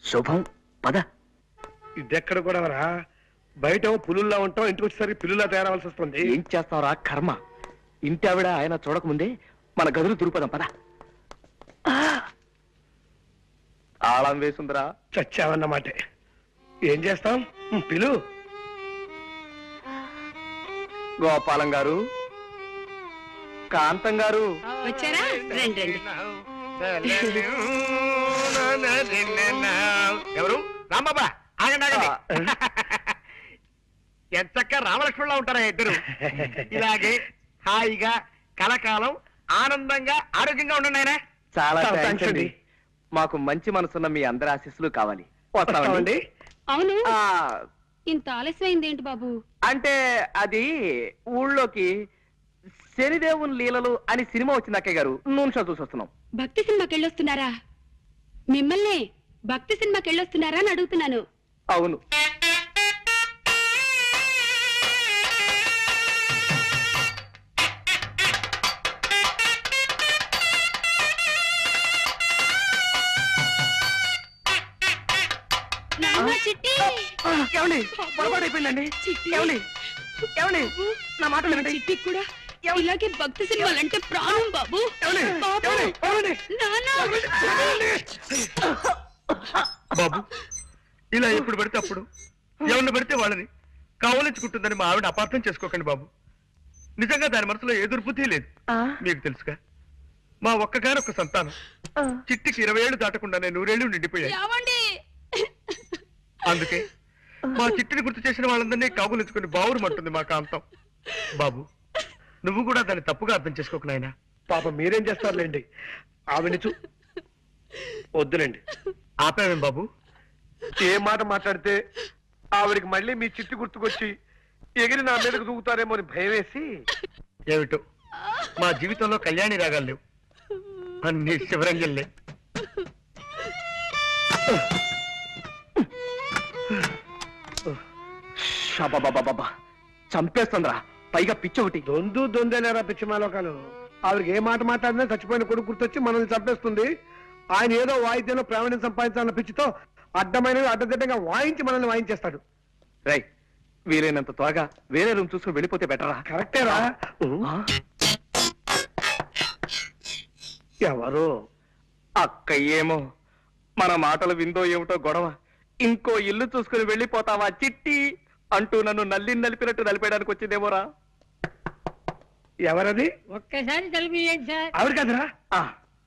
శుభం పద ఇదెక్కడ కూడా రా బయట పులుల్లా ఉంటాం ఇంటికి వచ్చేసరికి పిల్లులా తయారవలసి వస్తుంది ఏం చేస్తావురా కర్మ ఇంటి ఆవిడ ఆయన చూడకముందే మన గదులు దురుపదాం పద తాళం వేసుందిరా చచ్చావన్నమాటే ఏం చేస్తాం ఉం, పిలు గోపాలం గారు కాంతం గారు వచ్చారా రండి రండి ఎవరు రాంబాబా ఆగండి ఆగండి ఆ. ఎంచక్క రామలక్ష్మణులా ఉంటారా ఇద్దరు ఇలాగే హాయిగా కలకాలం ఆనందంగా ఆరోగ్యంగా ఉండండి ఆయన చాలా చాలా థాంక్స్ థాంక్స్ అండి అండి. మాకు మంచి మనసున్న మీ అందరి ఆశీస్సులు కావాలి వస్తామండి వస్తామండి అవును ఆ, ఇంత ఆలస్యమైంది ఏంటి బాబు అంటే అది ఊళ్ళోకి శనిదేవుని లీలలు అని సినిమా వచ్చింది అక్కయ్య గారు నూనె షో చూసి వస్తున్నాం భక్తి సినిమాకి వెళ్ళొస్తున్నారా మిమ్మల్ని భక్తి సినిమాకి వెళ్ళొస్తున్నారా అని అడుగుతున్నాను అవును నాన్న చిట్టి ఆ, ఏమండి పొరపాటు అయిపోయిందండి చిట్టి. ఏమండి ఏమండి నా మాట వినండి చిట్టి కూడా ఇలాగే భక్తి సినిమాలంటే ప్రాణం బాబు ఏమండి? బాబు ఏమండి? ఏమండి? నాన్న బాబు ఇలా ఎప్పుడు పడితే అప్పుడు ఎవరిని పడితే వాళ్ళని కావలించుకుంటుందని మా ఆవిడ అపార్థం చేసుకోకండి బాబు నిజంగా దాని మనసులో ఏ దుర్బుద్ధి లేదు ఆ, మీకు తెలుసుగా మా ఒక్కగానొక్క సంతానం ఆ. చిట్టికి ఇరవై ఏళ్ళు దాటకుండానే నూరేళ్లు నిండిపోయాయి ఏమండి అందుకే మా చిట్టిని గుర్తు చేసిన వాళ్ళందరినీ కాగులించుకుని బావురుమంటుంది మా కాంతం బాబు నువ్వు కూడా దాన్ని తప్పుగా అర్థం చేసుకోకు నాయనా పాప మీరేం చేస్తారులేండి ఆవిడ చూ వద్దులేండి ఆపావేం బాబు ఏ మాట మాట్లాడితే ఆవిడికి మళ్ళీ మీ చిట్టి గుర్తుకొచ్చి ఎగిరి నా మీదకు దూకుతారేమో అని భయం వేసి ఏమిటో మా జీవితంలో కళ్యాణి రాగాలు లేవు అన్ని శివరంజల్లే షాబాబాబాబా. చంపేస్తుందిరా పైగా పిచ్చి ఒకటి దొందు దొందేలేరా పిచ్చిమాలోకాలు ఆవిడకి ఏ మాట మాట్లాడినా చచ్చిపోయిన కొడుకు గుర్తొచ్చి మనల్ని చంపేస్తుంది ఆయన ఏదో వాయిద్యంలో ప్రావీణ్యం సంపాదించాలన్న పిచ్చితో అడ్డమైనవి అడ్డదిడ్డంగా వాయించి మనల్ని వాయించేస్తాడు రై వీలైనంత త్వరగా వేరే రూమ్ చూసుకుని వెళ్ళిపోతే బెటరా కరెక్టేరా ఆ? ఎవరు అక్క ఏమో మన మాటలు విందో ఏమిటో గొడవ ఇంకో ఇల్లు చూసుకుని వెళ్ళిపోతావా చిట్టి అంటూ నన్ను నల్లి నలిపినట్టు నలిపేయడానికి వచ్చిందేమోరా ఎవరది ఒక్కసారి తలుపు తీయండి సార్ ఆవిడ కదరా ఆ,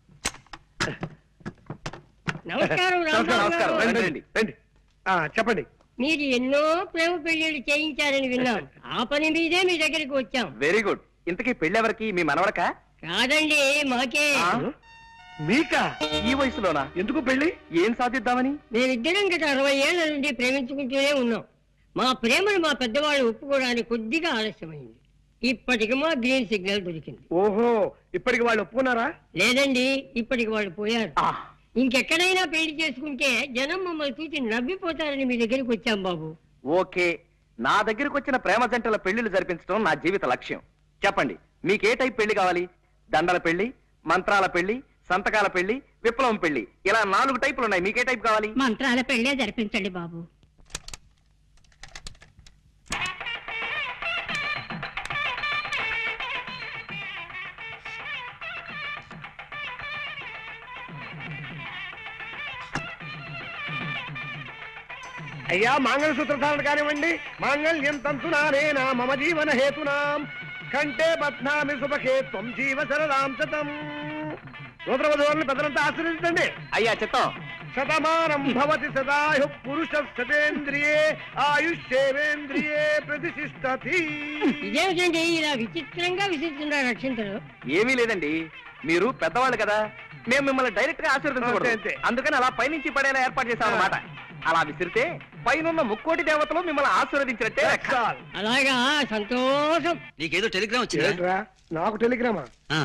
నమస్కారం నమస్కారం, రాంబాబు నమస్కారం. గారు. రండి, రండి రండి ఆ, చెప్పండి మీరు ఎన్నో ప్రేమ పెళ్లిళ్ళు చేయించారని విన్నాం ఆ పని మీదే మీ దగ్గరికి వచ్చాం వెరీ గుడ్ ఇంతకీ పెళ్ళెవరికి మీ మనవడకా కాదండి మాకే ఆ? మీకా ఈ వయసులోనా ఎందుకు పెళ్లి ఏం సాధిద్దామని మేమిద్దరం గత అరవై ఏళ్ల నుండి ప్రేమించుకుంటూనే ఉన్నాం మా ప్రేమను మా పెద్దవాళ్ళు ఒప్పుకోవడానికి కొద్దిగా ఆలస్యమైంది ఇప్పటికి మా గ్రీన్ సిగ్నల్ దొరికింది ఓహో ఇప్పటికి వాళ్ళు ఒప్పుకున్నారా లేదండి ఇప్పటికి వాళ్ళు పోయారు ఆ, ఇంకెక్కడైనా పెళ్లి చేసుకుంటే జనం మమ్మల్ని చూసి నవ్విపోతారని మీ దగ్గరికి వచ్చాం బాబు ఓకే నా దగ్గరకు వచ్చిన ప్రేమ జంటల పెళ్లిళ్ళు జరిపించడం నా జీవిత లక్ష్యం చెప్పండి మీకు ఏ టైప్ పెళ్లి కావాలి దండల పెళ్లి మంత్రాల పెళ్లి సంతకాల పెళ్లి విప్లవం పెళ్లి ఇలా నాలుగు టైపులు ఉన్నాయి మీకే టైప్ కావాలి మంత్రాల పెళ్ళే జరిపించండి బాబు అయ్యా మంగళసూత్ర ధారణ కానివ్వండి మాంగళ్యం తంతునానేనా మమ జీవన హేతునాం కంటే బధ్నామి సుభకే త్వం జీవ సరదాం శతం నూతన వధువులను పెద్దలంతా ఆశీర్వదించండి అయ్యా చిత్తం శతమానం భవతి సదాయు పురుష శతేంద్రియే ఆయుష్యేవేంద్రియే ప్రతిష్టతి ఇదేమిటండి ఇలా విచిత్రంగా విసిస్తున్నారు రక్షించరు ఏమీ లేదండి మీరు పెద్దవాళ్ళు కదా మేము మిమ్మల్ని డైరెక్ట్ గా అంతే, అంతే. ఆశీర్వదించకూడదు అందుకని అలా పైనుంచి పడేలా ఏర్పాటు చేశాం అన్నమాట అలా విసిరితే పైనున్న ముక్కోటి దేవతలు మిమ్మల్ని ఆశీర్వదించినట్టే లెక్క. అలాగా సంతోషం నీకేదో టెలిగ్రామ్ వచ్చిందా ఏంట్రా నాకు టెలిగ్రామా ఆ,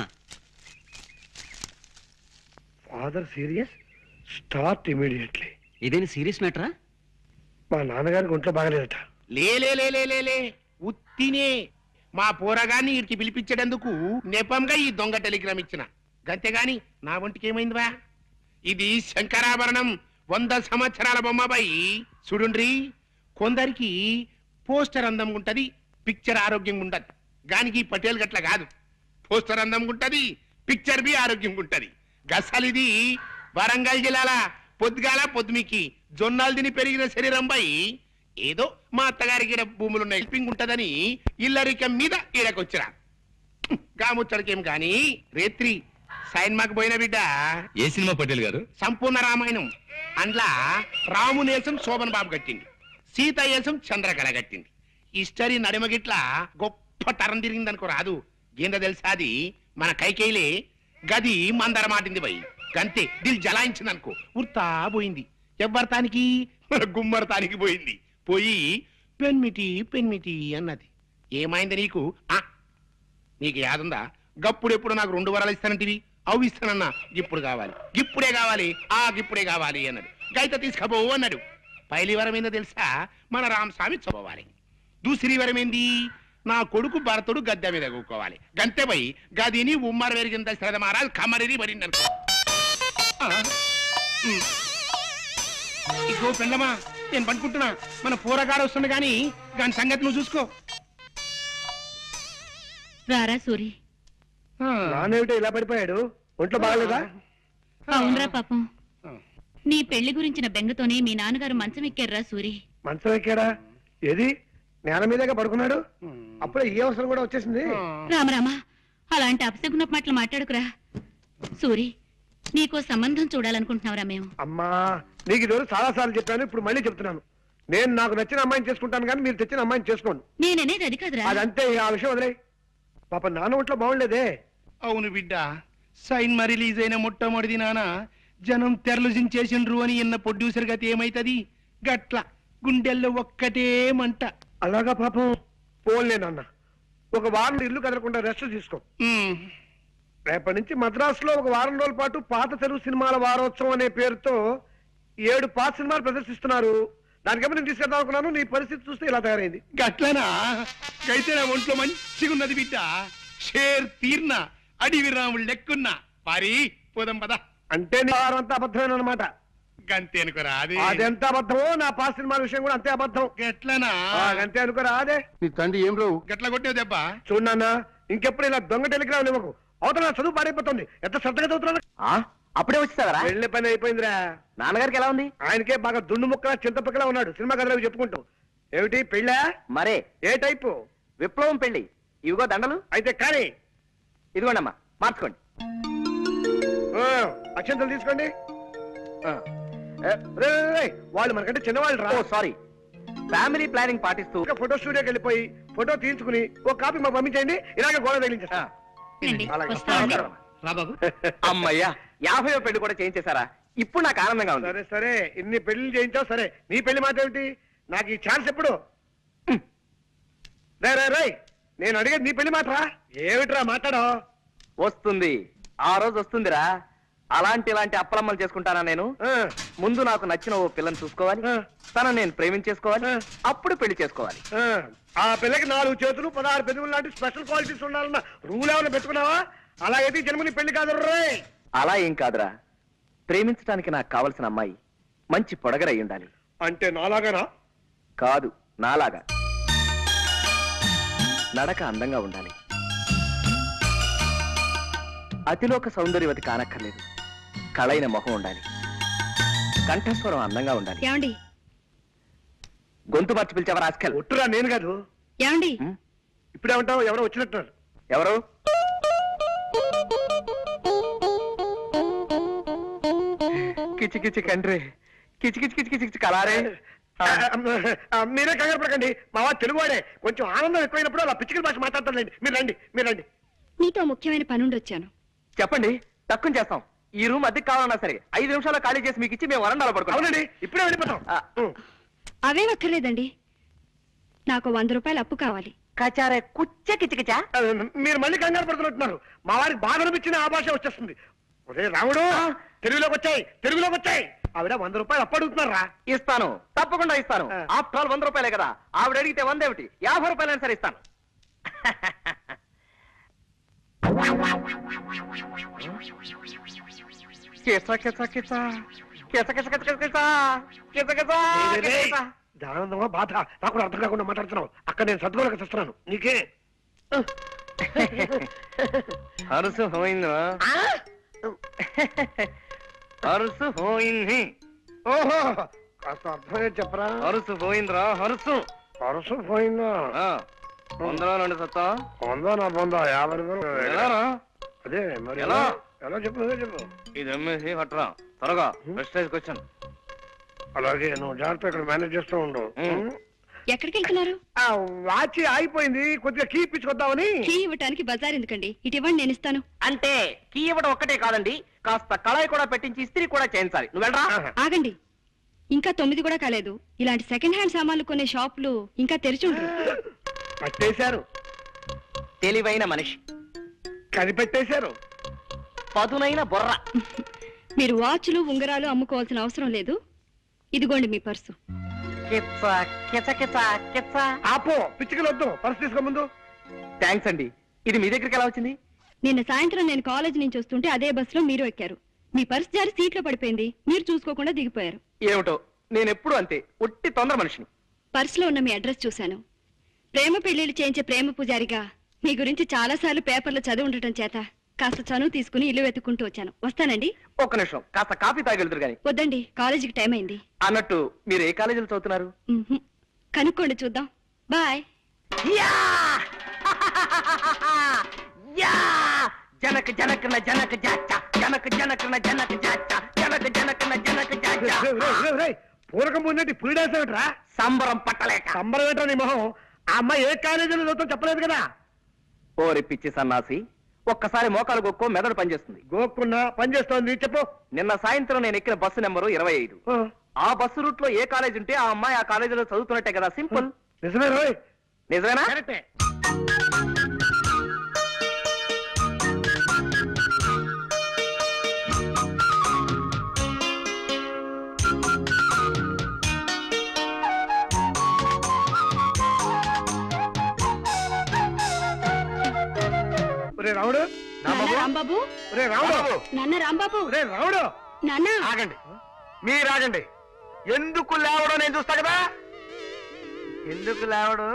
ఫాదర్ సీరియస్ స్టార్ట్ ఇమీడియట్లీ ఇదేని సీరియస్ మ్యాటరా మా నాన్నగారికి ఒంట్లో బాగలేదట లే లే లే లే లే లే ఉత్తినే మా పోరగాన్ని వీరికి పిలిపించేటందుకు నెపంగా ఈ దొంగ టెలిగ్రామ్ ఇచ్చిన గంతేగాని నా ఒంటికి ఏమైందివా ఇది శంకరాభరణం వంద సంవత్సరాల బొమ్మపై చూడుండ్రి కొందరికి పోస్టర్ అందం ఉంటది పిక్చర్ ఆరోగ్యంగా ఉంటది గానికి పటేల్ గట్ల కాదు పోస్టర్ అందం ఉంటది పిక్చర్ బి ఆరోగ్యంగా ఉంటది గసలిది వరంగల్ జిల్లాల పొద్దుగాల పొద్దుమికి జొన్నాలు తిని పెరిగిన శరీరంపై ఏదో మా అత్తగారికి ఈడ భూములున్న హెల్పింగ్ ఉంటదని ఇల్లరికం మీద ఈడకొచ్చిరా గాముచ్చడికేం గాని రేత్రి సైన్మాకు పోయిన బిడ్డ ఏ సినిమా పటేల్ గారు సంపూర్ణ రామాయణం అండ్లా రామునేసం శోభన్ బాబు కట్టింది సీత వేసం చంద్రకళ కట్టింది హిస్టరీ నడిమగిట్ల గొప్ప తరం తిరిగిందనుకో రాదు ఏందో తెలుసా అది మన కైకేయిలే గది మందర మాటింది పోయి గంతే దిల్ జలాయించింది అనుకో ఉర్తా పోయింది ఎవ్వరతానికి మన గుమ్మరతానికి పోయింది పోయి పెన్మిటి పెన్మిటి అన్నది ఏమైంది నీకు ఆ నీకు యాదుందా గప్పుడెప్పుడు నాకు రెండు వరాలు ఇస్తానంటివి అవి ఇస్తానన్నా ఇప్పుడు కావాలి ఇప్పుడే కావాలి ఆ ఇప్పుడే కావాలి అన్నాడు గైత తీసుకపోవు అన్నాడు పైలి వరం ఏందో తెలుసా మన రామస్వామి చదవాలి దూసరి వరం ఏంది నా కొడుకు భరతుడు గద్దె మీద కూకోవాలి గంతే పోయి గదిని ఉమ్మర వెరిగింద శ్రద్ధ మహారాజ్ కమరిని పడింది అనుకో ఆ, ఉమ్. ఇగో పెళ్ళమా నేను పనుకుంటున్నా మన పూరగాడు వస్తుంది కానీ దాని సంగతి నువ్వు చూసుకో రారా సూరి ఆ. నానేమిటో ఇలా పడిపోయాడు ఒంట్లో బాగలేదా అవునరా పాపం ఆ. నీ పెళ్లి గురించిన బెంగతోనే మీ నాన్నగారు మంచం ఎక్కారురా సూరి మంచం ఎక్కాడా ఏది నేల మీదగా పడుకున్నాడు అప్పుడే ఈ అవసరం కూడా వచ్చేసింది రామరామా అలాంటి అపశకున మాటలు మాట్లాడుకురా సూరి నీకో సంబంధం చూడాలనుకుంటున్నావురా మేము అమ్మా నీకు ఇది చాలా సార్లు చెప్పాను ఇప్పుడు మళ్ళీ చెప్తున్నాను నేను నాకు నచ్చిన అమ్మాయిని చేసుకుంటాను కానీ మీరు తెచ్చిన అమ్మాయిని చేసుకోండి నేననేది అది కాదురా అదంతే ఇక ఆ విషయం వదిలే పాప నాన్న ఒంట్లో బాగుండేదే అవును బిడ్డ సైన్మా రిలీజ్ అయిన మొట్టమొదటి నాన్న జనం తెరలు జించేసిండ్రు అని ఇన్న ప్రొడ్యూసర్ గతి ఏమైతది గట్ల గుండెల్లో ఒక్కటే మంట అలాగా పాపం పోన్లే నాన్న ఒక వారం ఇల్లు కదలకుండా రెస్ట్ తీసుకో ఉమ్, రేపటి నుంచి మద్రాసులో ఒక వారం రోజుల పాటు పాత తెలుగు సినిమాల వారోత్సవం అనే పేరుతో ఏడు పాత సినిమాలు ప్రదర్శిస్తున్నారు దానికేమో నేను తీసుకెళ్దాం అనుకున్నాను నీ పరిస్థితి చూస్తే ఇలా తయారైంది గట్లనా అయితే నా ఒంట్లో మంచిగా ఉన్నది బిడ్డ షేర్ తీర్న అడివి రాముడు లెక్కున్నా పారి పోదాం పద అంటే నీ వారం అంతా అబద్ధమైన అనమాట గంతే అనుకోరా అదే అదెంత అబద్ధమో నా పాత సినిమాల విషయం కూడా అంతే అబద్ధం గట్లనా ఆ, అంతే అనుకోరా అదే నీ తండ్రి ఏం రావు గట్ల కొట్టేవు దెబ్బ చూడన్నా ఇంకెప్పుడు ఇలా దొంగ టెలిగ్రామ్ ఇవ్వకు అవతల నా చదువు పాడైపోతుంది ఎంత శ్రద్ధగా చదువుతున్నా ఆ అప్పుడే వచ్చేసావరా వెళ్ళే పని అయిపోయిందిరా నాన్నగారికి ఎలా ఉంది ఆయనకే బాగా దుండు ముక్క చింతపక్కలా ఉన్నాడు సినిమా కథలకు చెప్పుకుంటూ ఏమిటి పెళ్ళా మరే ఏ టైపు విప్లవం పెళ్లి ఇవిగో దండలు అయితే కానీ ఇదిగోండమ్మా మార్చుకోండి ఆ, అక్షంతలు తీసుకోండి ఆ. ఏ, రే, రే, రే, వాళ్ళు మనకంటే చిన్నవాళ్ళు రా ఓ సారీ ఫ్యామిలీ ప్లానింగ్ పాటిస్తూ ఒక ఫోటో స్టూడియోకి వెళ్ళిపోయి ఫోటో తీయించుకుని ఒక కాపీ మాకు పంపించండి ఇలాగే గోడ తగిలించేస్తా ఆ. రండి, అలాగే. వస్తామండి. రా బాబు అమ్మయ్యా యాభైవ పెళ్లి కూడా చేయించేశారా ఇప్పుడు నాకు ఆనందంగా ఉంది సరే సరే ఇన్ని పెళ్లి చేయించావు సరే నీ పెళ్లి మాట ఏమిటి నాకు ఈ ఛాన్స్ ఎప్పుడు రే రే రే నేను అడిగేది నీ పెళ్లి మాటరా ఏమిట్రా మాట్లాడో వస్తుంది ఆ రోజు వస్తుందిరా అలాంటి ఇలాంటి అప్పలమ్మలు చేసుకుంటానా నేను ముందు నాకు నచ్చిన ఓ పిల్లని చూసుకోవాలి ఆ. తను నేను ప్రేమించేసుకోవాలి ఆ. అప్పుడు పెళ్లి చేసుకోవాలి ఆ పిల్లకి నాలుగు చేతులు పదహారు పెదవులు లాంటి స్పెషల్ క్వాలిటీస్ ఉండాలన్న రూల్ ఏమైనా పెట్టుకున్నావా అలాగైతే ఈ జన్మని పెళ్లి కాదు రే అలా ఏం కాదురా ప్రేమించడానికి నాకు కావలసిన అమ్మాయి మంచి పొడగరై ఉండాలి అంటే నాలాగానా కాదు నాలాగా నడక అందంగా ఉండాలి అతిలోక సౌందర్యవతి కానక్కర్లేదు కళైన మొహం ఉండాలి కంఠస్వరం అందంగా ఉండాలి ఏమండి గొంతు మార్చి పిలిచావా రాస్కల్ ఒట్టురా నేను కాదు ఏమండి ఇప్పుడేమంటావు ఎవరో వచ్చినట్టున్నారు ఎవరు కిచి కిచి కండ్రి కిచి కిచి కిచి కిచి కిచి కలారే ఆ, ఆ, మీరే కంగారు పడకండి మా వాడు తెలుగువాడే కొంచెం ఆనందం ఎక్కువైనప్పుడు అలా పిచ్చికల భాష మాట్లాడతారులేండి మీరు రండి మీరు రండి నీతో ముఖ్యమైన పనుండి వచ్చాను చెప్పండి తక్కువ చేస్తాం ఈ రూమ్ అద్దెకి కావాలన్నా సరే ఐదు నిమిషాల్లో ఖాళీ చేసి మీకు ఇచ్చి మేము వరండాలో పడుకోవాలి అవునండి ఇప్పుడే వెళ్ళిపోతాం ఆ. ఉం. అవేం అక్కర్లేదండి నాకు వంద రూపాయలు అప్పు కావాలి కచారే కుచ్చ కిచకిచా ఆ, మీరు మళ్ళీ కంగారు పడుతున్నట్టున్నారు మా వారికి బాధ అనిపించిన ఆ భాష వచ్చేస్తుంది ఒరే రాముడు తెలుగులోకి వచ్చాయి తెలుగులోకి వచ్చాయి ఆవిడ వంద రూపాయలు అప్పు అడుగుతున్నారా ఇస్తాను తప్పకుండా ఇస్తాను ఆ. ఆఫ్టర్ ఆల్ వంద రూపాయలే కదా ఆవిడ అడిగితే వంద ఏమిటి యాభై రూపాయలైనా సరే ఇస్తాను కిచ కిచ కిచ కిస కిస కిస కిస కిస కిస కిస ఏయ్, ఏయ్, కిస. ఆనందమా బాధ నాకు కూడా అర్థం కాకుండా మాట్లాడుతున్నావు అక్కడ నేను సర్దుకోలేక తెస్తున్నాను నీకే అరుసు పోయిందా అరుసు పోయింది ఓహో కాస్త అర్థమే చెప్పరా అరుసు పోయిందిరా అరుసు పరుసు పోయిందా ఆ, వందలో రెండు సత్తా పొందా నా పొందా యాభై రూపాయలు ఎలారా అదే మరి ఎలా? ఎలా ఎలా చెప్పు నువ్వే చెప్పు ఇది అమ్మేసి పట్టరా త్వరగా ప్రెస్టేజ్కి వచ్చాను అలాగే నువ్వు జాగ్రత్త ఇక్కడ మేనేజ్ చేస్తూ ఉండు ఉం. ఎక్కడికి వెళ్తున్నారు ఆ వాచి ఆగిపోయింది కొద్దిగా కీ ఇప్పించుకొద్దామని కీ ఇవ్వటానికి బజార్ ఎందుకండి ఇటు ఇవ్వండి నేను ఇస్తాను అంటే కీ ఇవ్వడం ఒక్కటే కాదండి కాస్త కళాయి కూడా పెట్టించి ఇస్త్రీ కూడా చేయించాలి నువ్వు వెళ్ళరా ఆహా. ఆగండి ఇంకా తొమ్మిది కూడా కాలేదు ఇలాంటి సెకండ్ హ్యాండ్ సామాన్లు కొనే షాపులు ఇంకా తెరిచి ఉండరు పట్టేశారు తెలివైన మనిషి కనిపెట్టేశారు పదునైన బొర్ర మీరు వాచ్లు ఉంగరాలు అమ్ముకోవాల్సిన అవసరం లేదు ఇదిగోండి మీ పర్సు కిచ్చ కిచ కిచ కిచ్చ ఆపో పిచ్చికలు వద్దు పర్సు తీసుకో ముందు థ్యాంక్స్ అండి ఇది మీ దగ్గరికి ఎలా వచ్చింది నిన్న సాయంత్రం నేను కాలేజ్ నుంచి వస్తుంటే అదే బస్సులో మీరు ఎక్కారు మీ పర్స్ జారి సీట్లో పడిపోయింది మీరు చూసుకోకుండా దిగిపోయారు ఏమిటో నేను ఎప్పుడు అంతే ఒట్టి తొందర మనిషిని పర్సులో ఉన్న మీ అడ్రస్ చూశాను ప్రేమ పెళ్లిళ్ళు చేయించే ప్రేమ పూజారిగా మీ గురించి చాలాసార్లు పేపర్లో చదివి ఉండటం చేత కాస్త చనువు తీసుకుని ఇల్లు వెతుక్కుంటూ వచ్చాను వస్తానండి ఒక్క నిమిషం కాస్త కాఫీ తాగి వెళ్తురు గాని వద్దండి కాలేజీకి టైం అయింది అన్నట్టు మీరు ఏ కాలేజీలో చదువుతున్నారు మ్మ్హ్మ్. కనుక్కోండి చూద్దాం బాయ్ యా యా జనక జనకన జనక జాచ జనక జనకన జనక జాచ జనక జనకన జనక జాచ రేయ్, రేయ్, రేయ్, రేయ్. పూరకం పోయినట్టు ఇప్పుడు డాన్స్ ఏమిట్రా సంబరం పట్టలేక సంబరం ఏంట్రా నీ మొహం ఆ అమ్మాయి ఏ కాలేజీలో చదువుతాం చెప్పలేదు కదా ఓరి పిచ్చి సన్నాసి ఒక్కసారి మోకాలు గొక్కో మెదడు పనిచేస్తుంది గోక్కున్నా పని చేస్తోంది చెప్పు నిన్న సాయంత్రం నేను ఎక్కిన బస్సు నెంబరు ఇరవై ఐదు ఆ, ఆ బస్సు రూట్ లో ఏ కాలేజ్ ఉంటే ఆ అమ్మాయి ఆ కాలేజీలో చదువుతున్నట్టే కదా సింపుల్ నిజమే రోయ్ నిజమేనా కరెక్టే ఒరే రాముడు నాన్న రాంబాబు ఒరే రాముడు నాన్న రాంబాబు ఒరే రాముడు నాన్న ఆగండి మీరు ఆగండి ఎందుకు లేవడం నేను చూస్తా కదా ఎందుకు లేవడం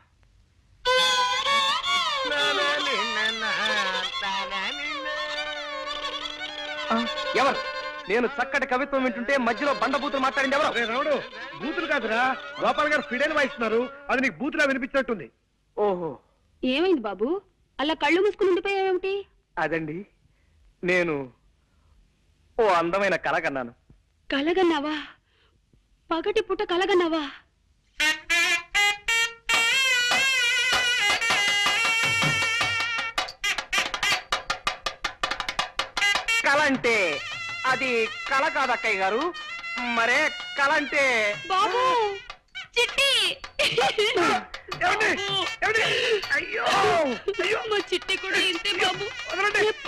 ఎవరు నేను చక్కటి కవిత్వం వింటుంటే మధ్యలో బండబూతులు మాట్లాడింది ఎవరు ఒరే రాముడు బూతులు కాదురా గోపాల్ గారు ఫిడైన్ వాయిస్తున్నారు అది నీకు బూతులా వినిపించినట్టుంది ఓహో ఏమైంది బాబు అలా కళ్ళు మూసుకుని ఉండిపోయావేమిటి అదండి నేను ఓ అందమైన కళ కన్నాను కలగన్నావా పగటి పుట్ట కలగన్నావా కళ అంటే అది కళ కాదు అక్కయ్య గారు మరే కళ అంటే బాబు చిట్టి ఏమండి? ఏమండి? అయ్యో అయ్యో మా చిట్టి కూడా ఇంతే బాబు వదలండి.